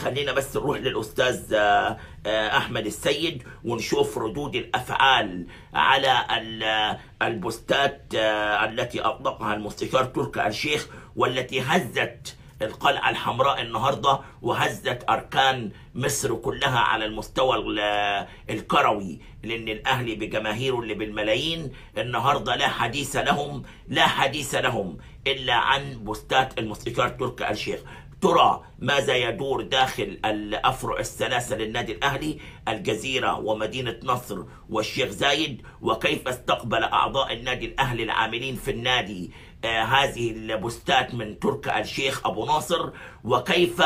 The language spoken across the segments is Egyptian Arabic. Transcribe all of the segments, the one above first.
خلينا بس نروح للاستاذ آه، آه، احمد السيد ونشوف ردود الافعال على ال- البوستات آه، التي اطلقها المستشار تركي آل الشيخ والتي هزت القلعة الحمراء النهاردة وهزت أركان مصر كلها على المستوى ال- الكروي لأن الأهلي بجماهيره اللي بالملايين النهاردة لا حديث لهم لا حديث لهم إلا عن بوستات المستشار تركي آل الشيخ ترى ماذا يدور داخل الأفرع الثلاثة للنادي الأهلي الجزيرة ومدينة نصر والشيخ زايد وكيف استقبل أعضاء النادي الأهلي العاملين في النادي آه هذه البوستات من تركي آل الشيخ أبو ناصر وكيف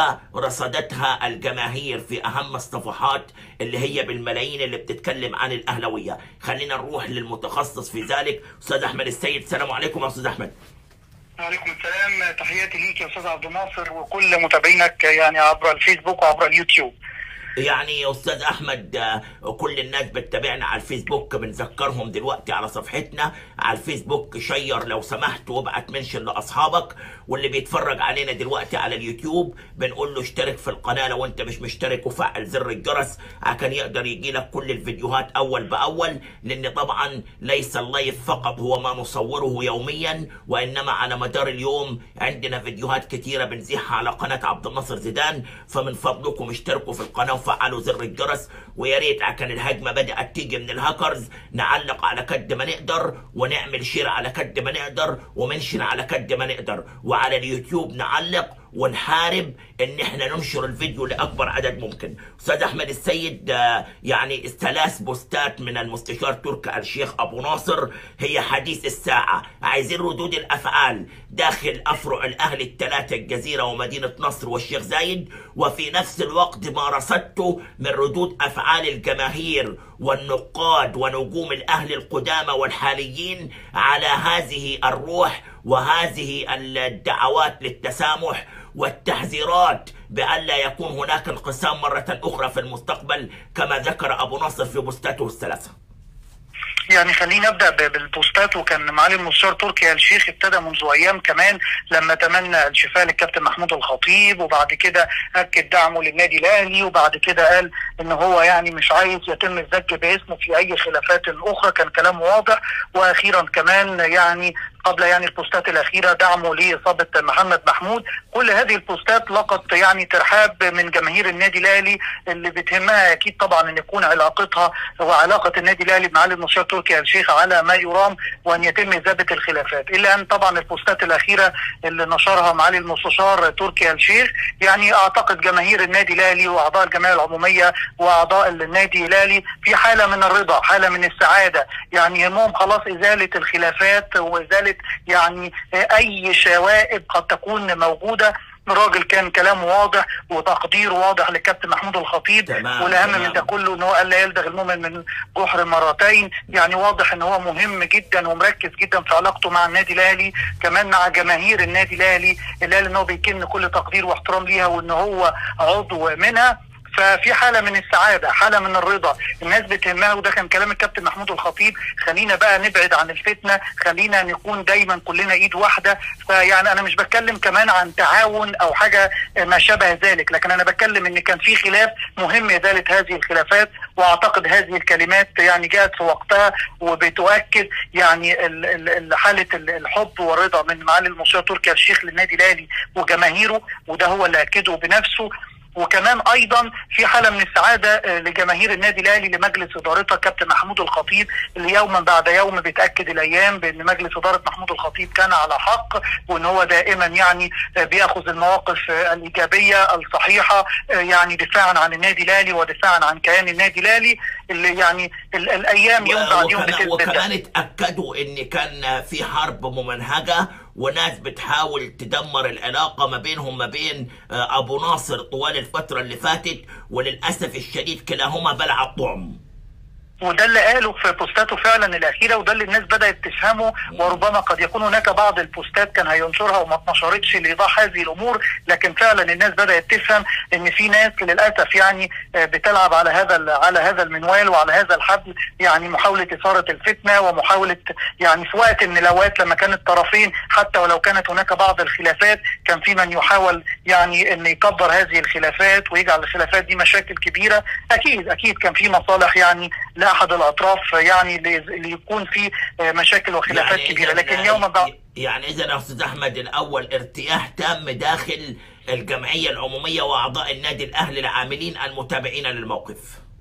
رصدتها الجماهير في أهم الصفحات اللي هي بالملايين اللي بتتكلم عن الأهلوية خلينا نروح للمتخصص في ذلك أستاذ أحمد السيد السلام عليكم يا أستاذ أحمد وعليكم السلام تحياتي ليك يا استاذ عبد الناصر وكل متابعينك يعني عبر الفيسبوك وعبر اليوتيوب يعني يا استاذ احمد آه، كل الناس بتتابعنا على الفيسبوك بنذكرهم دلوقتي على صفحتنا على الفيسبوك شير لو سمحت وابعت منشن لاصحابك واللي بيتفرج علينا دلوقتي على اليوتيوب بنقول له اشترك في القناه لو انت مش مشترك وفعل زر الجرس عشان يقدر يجي لك كل الفيديوهات اول باول لان طبعا ليس اللايف فقط هو ما نصوره يوميا وانما على مدار اليوم عندنا فيديوهات كتيره بنزيحها على قناه عبد الناصر زيدان فمن فضلكم اشتركوا في القناه وفعلوا زر الجرس ويا ريت عشان الهجمه بدات تيجي من الهاكرز نعلق على قد ما نقدر ونعمل شير على قد ما نقدر ومنشن على قد ما نقدر وعلى اليوتيوب نعلق ونحارب ان احنا ننشر الفيديو لاكبر عدد ممكن استاذ احمد السيد آه، يعني ثلاث بوستات من المستشار تركي آل الشيخ ابو ناصر هي حديث الساعه عايزين ردود الافعال داخل افرع الاهلي الثلاثه الجزيره ومدينه نصر والشيخ زايد وفي نفس الوقت ما رصدته من ردود افعال الجماهير والنقاد ونجوم الاهلي القدامى والحاليين على هذه الروح وهذه الدعوات للتسامح والتحذيرات بألا يكون هناك انقسام مرة أخرى في المستقبل كما ذكر أبو ناصر في بوستاته الثلاثة يعني خليني ابدا ب- بالبوستات وكان معالي المستشار تركي آل الشيخ ابتدى منذ ايام كمان لما تمنى الشفاء للكابتن محمود الخطيب وبعد كده اكد دعمه للنادي الاهلي وبعد كده قال ان هو يعني مش عايز يتم الزج باسمه في اي خلافات اخرى كان كلام واضح واخيرا كمان يعني قبل يعني البوستات الاخيره دعمه لاصابه محمد محمود كل هذه البوستات لقت يعني ترحاب من جماهير النادي الاهلي اللي بتهمها اكيد طبعا ان يكون علاقتها وعلاقه النادي الاهلي بمعالي المستشار تركي آل الشيخ على ما يرام وان يتم اذابه الخلافات الا ان طبعا البوستات الاخيره اللي نشرها معالي المستشار تركي آل الشيخ يعني اعتقد جماهير النادي الاهلي واعضاء الجمعيه العموميه واعضاء النادي الاهلي في حاله من الرضا حاله من السعاده يعني يهمهم خلاص ازاله الخلافات وازاله يعني اي شوائب قد تكون موجوده الراجل كان كلامه واضح وتقديره واضح للكابتن محمود الخطيب تمام، والاهم تمام. من ده كله ان هو قال لا يلدغ المؤمن من جحر مرتين يعني واضح ان هو مهم جدا ومركز جدا في علاقته مع النادي الاهلي كمان مع جماهير النادي الاهلي اللي قال ان هو بيكن كل تقدير واحترام ليها وان هو عضو منها ففي حاله من السعاده حاله من الرضا الناس بتهمها وده كان كلام الكابتن محمود الخطيب خلينا بقى نبعد عن الفتنه خلينا نكون دايما كلنا ايد واحده فيعني انا مش بتكلم كمان عن تعاون او حاجه ما شابه ذلك لكن انا بتكلم ان كان في خلاف مهم ازاله هذه الخلافات واعتقد هذه الكلمات يعني جاءت في وقتها وبتؤكد يعني ال- ال- ال- حاله ال- الحب والرضا من معالي المستشار تركي آل الشيخ للنادي الاهلي وجماهيره وده هو اللي اكده بنفسه وكمان ايضا في حاله من السعاده آه، لجماهير النادي الاهلي لمجلس ادارتها كابتن محمود الخطيب اللي يوما بعد يوم بتاكد الايام بان مجلس اداره محمود الخطيب كان على حق وان هو دائما يعني آه، بياخذ المواقف آه، الايجابيه الصحيحه آه، يعني دفاعا عن النادي الاهلي ودفاعا عن كيان النادي الاهلي اللي يعني ال- الايام يوم بعد يوم وكمان, بتثبت ده. وكمان اتأكدوا ان كان في حرب ممنهجة وناس بتحاول تدمر العلاقة ما بينهم ما بين آه، ابو ناصر طوال الفترة اللي فاتت وللأسف الشديد كلاهما بلع الطعم وده اللي قاله في بوستاته فعلا الاخيره وده اللي الناس بدات تفهمه وربما قد يكون هناك بعض البوستات كان هينشرها وما اتنشرتش لايضاح هذه الامور لكن فعلا الناس بدات تفهم ان في ناس للاسف يعني آه، بتلعب على هذا ال- على هذا المنوال وعلى هذا الحبل يعني محاوله اثاره الفتنه ومحاوله يعني في وقت من الاوقات لما كان الطرفين حتى ولو كانت هناك بعض الخلافات كان في من يحاول يعني ان يكبر هذه الخلافات ويجعل الخلافات دي مشاكل كبيره اكيد اكيد كان في مصالح يعني لاحد الاطراف يعني اللي اللي يكون في آه، مشاكل وخلافات كبيره إذن- لكن يوما بعد يعني اذا يا استاذ احمد الاول ارتياح تام داخل الجمعيه العموميه واعضاء النادي الاهلي العاملين المتابعين للموقف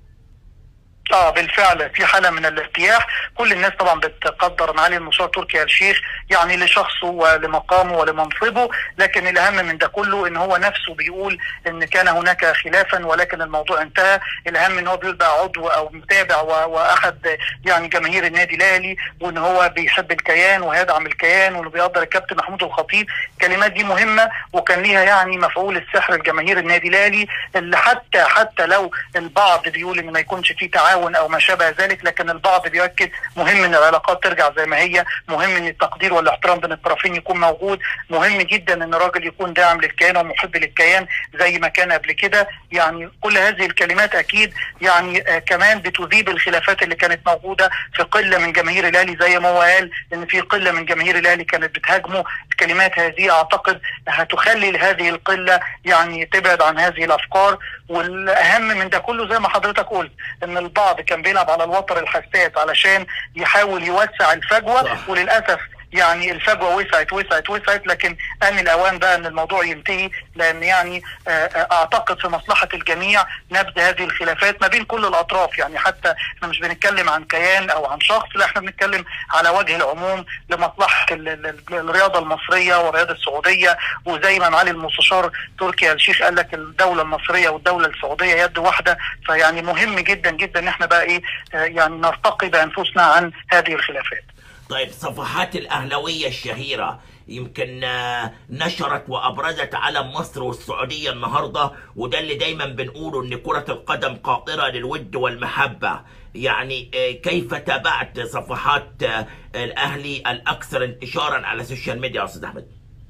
اه بالفعل في حاله من الارتياح كل الناس طبعا بتقدر معالي المستشار تركي آل الشيخ يعني لشخصه ولمقامه ولمنصبه لكن الاهم من ده كله ان هو نفسه بيقول ان كان هناك خلافا ولكن الموضوع انتهى الاهم ان هو بيقول بقى عضو او متابع و- واحد يعني جماهير النادي الاهلي وان هو بيحب الكيان وهيدعم الكيان وانه بيقدر الكابتن محمود الخطيب الكلمات دي مهمه وكان ليها يعني مفعول السحر الجماهير النادي الاهلي اللي حتى حتى لو البعض بيقول ان ما يكونش فيه تعاون او ما شابه ذلك لكن البعض بيؤكد مهم ان العلاقات ترجع زي ما هي مهم ان التقدير والاحترام بين الطرفين يكون موجود مهم جدا ان الراجل يكون داعم للكيان ومحب للكيان زي ما كان قبل كده يعني كل هذه الكلمات اكيد يعني آه كمان بتذيب الخلافات اللي كانت موجوده في قله من جماهير الاهلي زي ما هو قال ان في قله من جماهير الاهلي كانت بتهاجمه الكلمات هذه اعتقد هتخلي هذه القله يعني تبعد عن هذه الافكار والاهم من ده كله زي ما حضرتك قلت ان البعض كان بيلعب على الوتر الحساس علشان يحاول يوسع الفجوه صح. وللاسف يعني الفجوه وسعت وسعت وسعت لكن ان الاوان بقى ان الموضوع ينتهي لان يعني آه، آه، اعتقد في مصلحه الجميع نبذ هذه الخلافات ما بين كل الاطراف يعني حتى احنا مش بنتكلم عن كيان او عن شخص لا احنا بنتكلم على وجه العموم لمصلحه ال- ال- ال- الرياضه المصريه والرياضه السعوديه وزي ما معالي المستشار تركي آل الشيخ قال لك الدوله المصريه والدوله السعوديه يد واحده فيعني مهم جدا جدا ان احنا بقى ايه آه، يعني نرتقي بانفسنا عن هذه الخلافات طيب صفحات الأهلوية الشهيرة يمكن آه، نشرت وأبرزت علم مصر والسعودية النهاردة وده اللي دايما بنقوله إن كرة القدم قاطرة للود والمحبة يعني آه، كيف تابعت صفحات آه، الأهلي الأكثر انتشارا على السوشيال ميديا يا أستاذ أحمد؟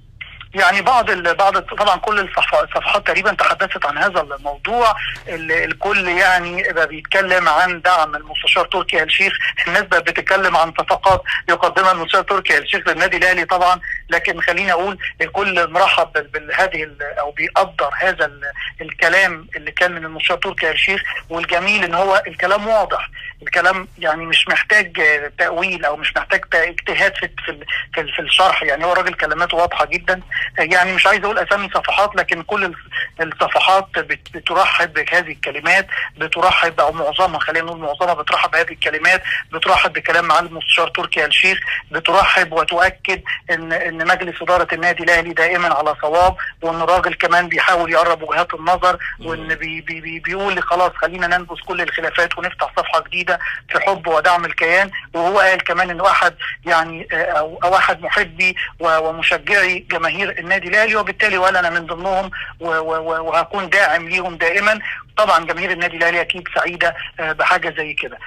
يعني بعض ال... بعض طبعا كل الصفح- الصفحات تقريبا تحدثت عن هذا الموضوع ال... الكل يعني بقى بيتكلم عن دعم المستشار تركي آل الشيخ الناس بقت بتتكلم عن صفقات يقدمها المستشار تركي آل الشيخ للنادي الاهلي طبعا لكن خليني اقول الكل مرحب بال- بهذه ال... او بيقدر هذا ال... الكلام اللي كان من المستشار تركي آل الشيخ والجميل ان هو الكلام واضح الكلام يعني مش محتاج آه، تأويل او مش محتاج تا- اجتهاد في في ال- في, ال- في الشرح يعني هو الراجل كلماته واضحه جدا آه، يعني مش عايز اقول اسامي صفحات لكن كل ال- الصفحات بت- بترحب بهذه الكلمات بترحب او معظمها خلينا نقول معظمها بترحب بهذه الكلمات بترحب بكلام معالي المستشار تركي آل الشيخ بترحب وتؤكد ان ان مجلس اداره النادي الاهلي دائما على صواب وان الراجل كمان بيحاول يقرب وجهات النظر وان بي بي بي بيقول خلاص خلينا ننبذ كل الخلافات ونفتح صفحه جديده في حب ودعم الكيان وهو قال كمان انه احد يعني آه، او او احد محبي و- ومشجعي جماهير النادي الاهلي وبالتالي وقال انا من ضمنهم و- و- و- وهكون داعم ليهم دائما طبعا جماهير النادي الاهلي اكيد سعيده آه، بحاجه زي كده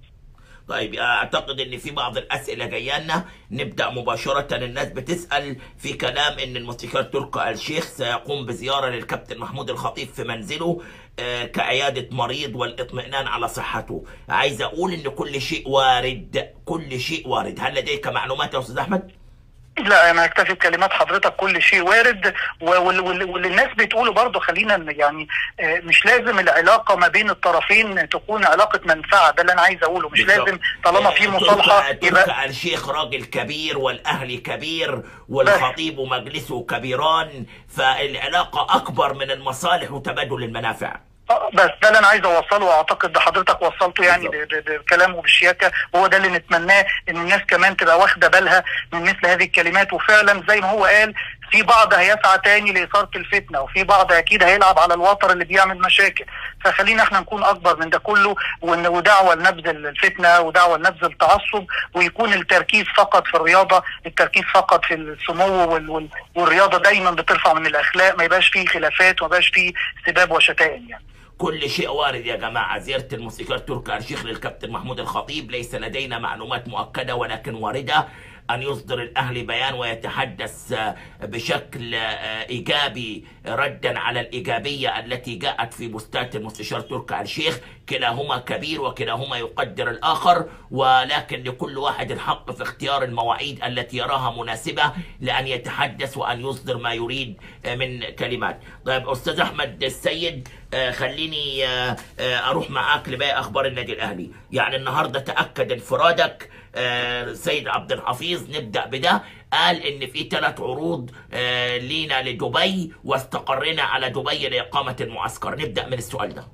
طيب اعتقد ان في بعض الاسئله جايه لنا نبدا مباشره الناس بتسال في كلام ان المستشار تركي آل الشيخ سيقوم بزياره للكابتن محمود الخطيب في منزله آه، كعياده مريض والاطمئنان على صحته عايز اقول ان كل شيء وارد كل شيء وارد هل لديك معلومات يا استاذ احمد لا انا اكتفي بكلمات حضرتك كل شيء وارد و- وال- وال- واللي الناس بتقوله برضه خلينا ن- يعني آه، مش لازم العلاقه ما بين الطرفين تكون علاقه منفعه ده اللي انا عايز اقوله مش بالظبط. لازم طالما في آه، مصالحه تركي يبقى تركي آل الشيخ راجل كبير والاهلي كبير والخطيب ومجلسه كبيران فالعلاقه اكبر من المصالح وتبادل المنافع آه، بس ده اللي انا عايز اوصله واعتقد ده حضرتك وصلته يعني ب- ب- بكلامه بالشياكه وهو ده اللي نتمناه ان الناس كمان تبقى واخده بالها من مثل هذه الكلمات وفعلا زي ما هو قال في بعض هيسعى تاني لاثاره الفتنه وفي بعض اكيد هيلعب على الوتر اللي بيعمل مشاكل فخلينا احنا نكون اكبر من ده كله وإن- ودعوه لنبذ الفتنه ودعوه لنبذ التعصب ويكون التركيز فقط في الرياضه التركيز فقط في السمو وال وال والرياضه دايما بترفع من الاخلاق ما يبقاش فيه خلافات وما يبقاش فيه سباب وشتائم يعني كل شيء وارد يا جماعة زيارة الموسيقار تركي آل الشيخ للكابتن محمود الخطيب ليس لدينا معلومات مؤكدة ولكن واردة أن يصدر الأهلي بيان ويتحدث آه، بشكل آه، إيجابي ردا على الإيجابية التي جاءت في بوستات المستشار تركي آل الشيخ كلاهما كبير وكلاهما يقدر الآخر ولكن لكل واحد الحق في اختيار المواعيد التي يراها مناسبة لأن يتحدث وأن يصدر ما يريد آه، من كلمات طيب أستاذ أحمد السيد آه، خليني آه، آه، أروح معاك لباقي أخبار النادي الأهلي يعني النهاردة تأكد انفرادك آه، سيد عبد الحفيظ نبدأ بده قال ان في ثلاث عروض آه، لينا لدبي واستقرينا على دبي لاقامه المعسكر نبدا من السؤال ده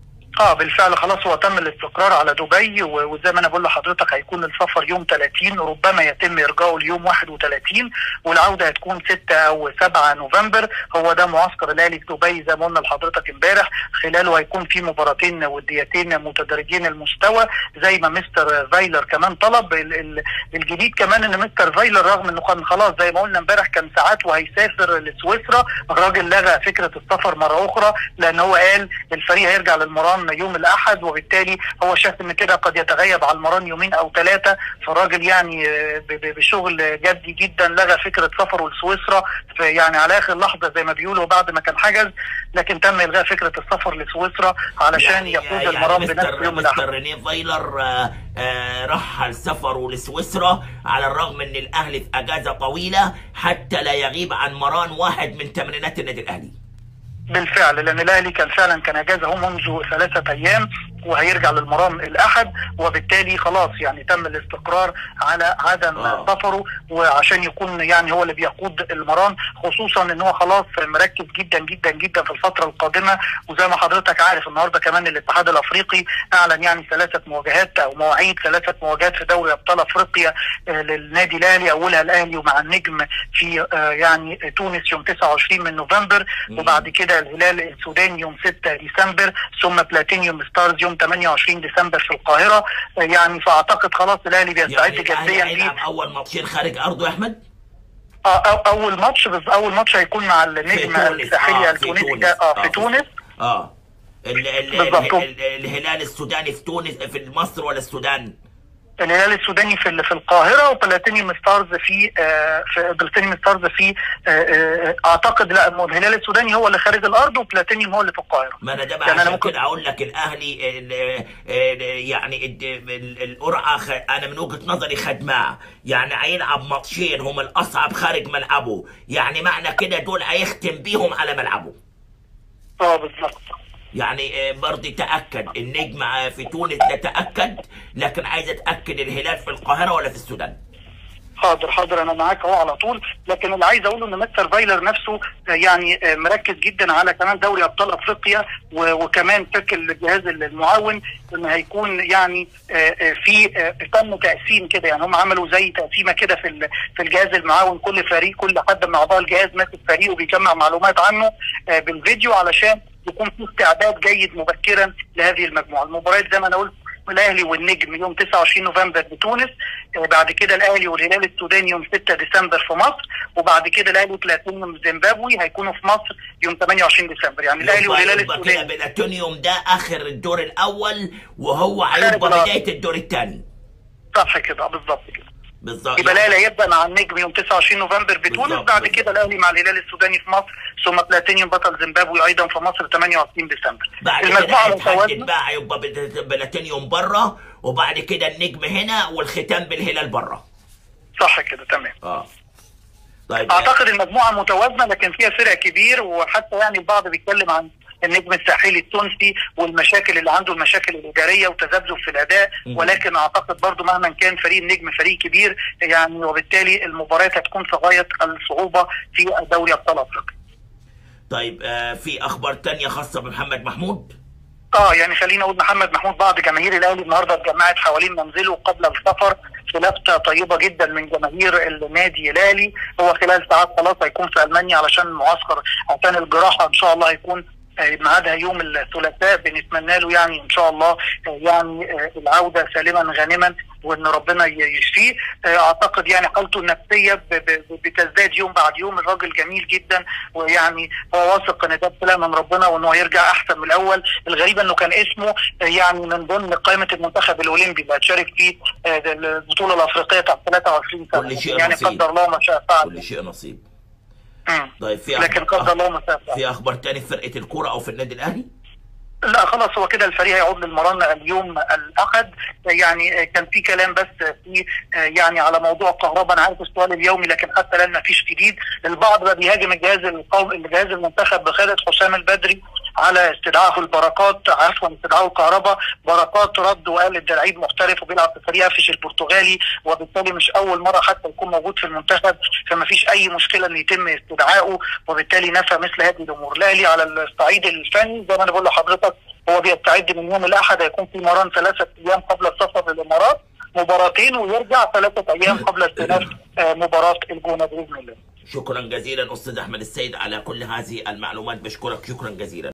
اه بالفعل خلاص هو تم الاستقرار على دبي و- وزي ما انا بقول لحضرتك هيكون السفر يوم 30 ربما يتم ارجاعه اليوم 31 والعوده هتكون 6 او 7 نوفمبر هو ده معسكر الاهلي في دبي زي ما قلنا لحضرتك امبارح خلاله هيكون في مباراتين وديتين متدرجين المستوى زي ما مستر فايلر كمان طلب ال- ال- الجديد كمان ان مستر فايلر رغم انه كان خلاص زي ما قلنا امبارح كان ساعات وهيسافر لسويسرا الراجل لغى فكره السفر مره اخرى لان هو قال الفريق هيرجع للمران يوم الاحد وبالتالي هو شاف ان كده قد يتغيب على المران يومين او ثلاثه فالراجل يعني آه، ب- ب- بشغل جدي جدا لغى فكره سفره لسويسرا في يعني على اخر لحظه زي ما بيقولوا بعد ما كان حجز لكن تم الغاء فكره السفر لسويسرا علشان يقود المران بنفس مستر, يوم الاحد مستر رينيه فايلر آه، آه، رحل سفره لسويسرا على الرغم ان الاهلي في اجازه طويله حتى لا يغيب عن مران واحد من تمرينات النادي الاهلي بالفعل لان الاهلي كان فعلا كان اجازه هو منذ ثلاثه ايام وهيرجع للمرام الاحد وبالتالي خلاص يعني تم الاستقرار على عدم آه. سفره وعشان يكون يعني هو اللي بيقود المران خصوصا ان هو خلاص مركز جدا جدا جدا في الفتره القادمه وزي ما حضرتك عارف النهارده كمان الاتحاد الافريقي اعلن يعني ثلاثه مواجهات او مواعيد ثلاثه مواجهات في دوري ابطال افريقيا آه، للنادي الاهلي اولها الاهلي ومع النجم في آه، يعني تونس يوم 29 من نوفمبر مم. وبعد كده الهلال السوداني يوم 6 ديسمبر ثم بلاتينيوم ستارز يوم 28 ديسمبر في القاهره آه، يعني فاعتقد خلاص الاهلي بيستعد يعني الاهلي جديا هيلعب ليه اول ماتشين خارج ارضه يا احمد آه، أو- اول ماتش بس اول ماتش هيكون مع النجم تونس. الساحلي آه، في التونسي تونس. ده اه آه، في في- تونس اه ال ال بالضبط. ال ال الهلال السوداني في تونس في مصر ولا السودان؟ الهلال السوداني في ال- في القاهره وبلاتينيوم ستارز في آه في بلاتينيوم ستارز في آه آه اعتقد لا مو الهلال السوداني هو اللي خارج الارض وبلاتينيوم هو اللي في القاهره ما انا ده بقى يعني أنا عشان ممكن- كده اقول لك الاهلي ال- ال- يعني ال- ال- القرعه خ- انا من وجهه نظري خدماه يعني هيلعب ماتشين هم الاصعب خارج ملعبه يعني معنى كده دول هيختم بيهم على ملعبه اه بالظبط يعني آه، برضه تاكد النجم آه، في تونس ده تاكد لكن عايز اتاكد الهلال في القاهره ولا في السودان حاضر حاضر انا معاك اهو على طول لكن اللي عايز اقوله ان مستر فايلر نفسه آه، يعني آه، مركز جدا على كمان دوري ابطال افريقيا و- وكمان فك الجهاز المعاون ان هيكون يعني آه، آه، في آه، تم تقسيم كده يعني هم عملوا زي تقسيمه كده في ال- في الجهاز المعاون كل فريق كل حد من اعضاء الجهاز ماسك فريق وبيجمع معلومات عنه آه، بالفيديو علشان يكون في استعداد جيد مبكرا لهذه المجموعه المباريات زي ما انا قلت الاهلي والنجم يوم 29 نوفمبر بتونس آه، بعد كده الاهلي والهلال السوداني يوم 6 ديسمبر في مصر وبعد كده الاهلي وبلاتينيوم زيمبابوي هيكونوا في مصر يوم 28 ديسمبر يعني الاهلي يبقى- والهلال يبقى كده السوداني بلاتونيوم ده اخر الدور الاول وهو خارج هيبقى الأرض. بدايه الدور الثاني صح كده بالظبط كده بالظبط يبقى الاهلي هيبدا مع النجم يوم 29 نوفمبر بتونس بالظبط، بعد بالظبط. كده الاهلي مع الهلال السوداني في مصر ثم بلاتينيوم بطل زيمبابوي ايضا في مصر 28 ديسمبر بعد كده المجموعه هيتحدد المتوازنه بقى هيبقى بت- بلاتينيوم بره وبعد كده النجم هنا والختام بالهلال بره صح كده تمام اه طيب اعتقد المجموعه متوازنه لكن فيها فرق كبير وحتى يعني البعض بيتكلم عن النجم الساحلي التونسي والمشاكل اللي عنده المشاكل الاداريه وتذبذب في الاداء مم. ولكن اعتقد برضو مهما كان فريق النجم فريق كبير يعني وبالتالي المباريات هتكون في غايه الصعوبه في دوري ابطال افريقيا. طيب آه في اخبار تانية خاصه بمحمد محمود اه يعني خلينا اقول محمد محمود بعض جماهير الاهلي النهارده اتجمعت حوالين منزله قبل السفر في لفته طيبه جدا من جماهير النادي الاهلي هو خلال ساعات خلاص هيكون في المانيا علشان المعسكر عشان الجراحه ان شاء الله هيكون آه، ميعادها يوم الثلاثاء بنتمنى له يعني ان شاء الله آه، يعني آه، العوده سالما غانما وان ربنا ي- يشفيه آه، اعتقد يعني حالته النفسيه ب- ب- بتزداد يوم بعد يوم الراجل جميل جدا ويعني هو واثق ان ده ابتلاء من ربنا وانه هيرجع احسن من الاول الغريب انه كان اسمه آه، يعني من ضمن قائمه المنتخب الاولمبي اللي هتشارك في آه، البطوله الافريقيه بتاعت 23 سنه كل شيء يعني نصيب. قدر الله ما شاء فعل كل شيء نصيب مم. طيب في لكن أخبار قدر الله ما شاء فعل في اخبار تاني في فرقه الكوره او في النادي الاهلي لا خلاص هو كده الفريق هيعود للمران اليوم الاحد يعني كان في كلام بس في يعني على موضوع كهرباء انا عارف السؤال اليومي لكن حتى الان ما فيش جديد البعض بقى بيهاجم الجهاز القومي الجهاز المنتخب بقياده حسام البدري على استدعائه البركات عفوا استدعائه كهرباء بركات رد وقال ده لعيب محترف وبيلعب في فريق افش البرتغالي وبالتالي مش اول مره حتى يكون موجود في المنتخب فما فيش اي مشكله ان يتم استدعائه وبالتالي نفى مثل هذه الامور الاهلي على الصعيد الفني زي ما انا بقول لحضرتك هو بيستعد من يوم الاحد هيكون في مران ثلاثه ايام قبل السفر للامارات مباراتين ويرجع ثلاثه ايام قبل استئناف آه، مباراه الجونه باذن الله شكرا جزيلا استاذ احمد السيد على كل هذه المعلومات بشكرك شكرا جزيلا